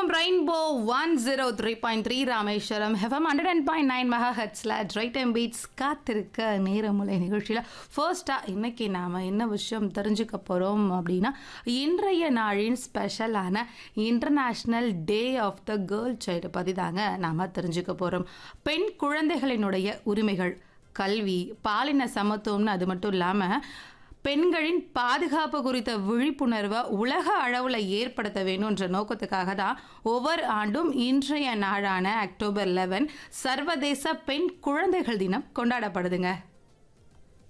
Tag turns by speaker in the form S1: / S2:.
S1: FM Rainbow one zero three point three Rameswaram FM hundred and point nine mega ஹெட்ஸில் drive time beats காத்திருக்க நேரமுலை நிகழ்ச்சியில் ஃபர்ஸ்ட்டாக இன்னைக்கு நாம் என்ன விஷயம் தெரிஞ்சுக்க போகிறோம் அப்படின்னா இன்றைய நாளின் ஸ்பெஷலான international day of the girl child பற்றி தாங்க நாம் தெரிஞ்சுக்க போகிறோம் பெண் குழந்தைகளினுடைய உரிமைகள் கல்வி பாலின சமத்துவம்னு அது மட்டும் இல்லாமல் பெண்களின் பாதுகாப்பு குறித்த விழிப்புணர்வை உலக அளவில் ஏற்படுத்த வேணுன்ற நோக்கத்துக்காக தான் ஒவ்வொரு ஆண்டும் இன்றைய நாளான அக்டோபர் லெவன் சர்வதேச பெண் குழந்தைகள் தினம் கொண்டாடப்படுதுங்க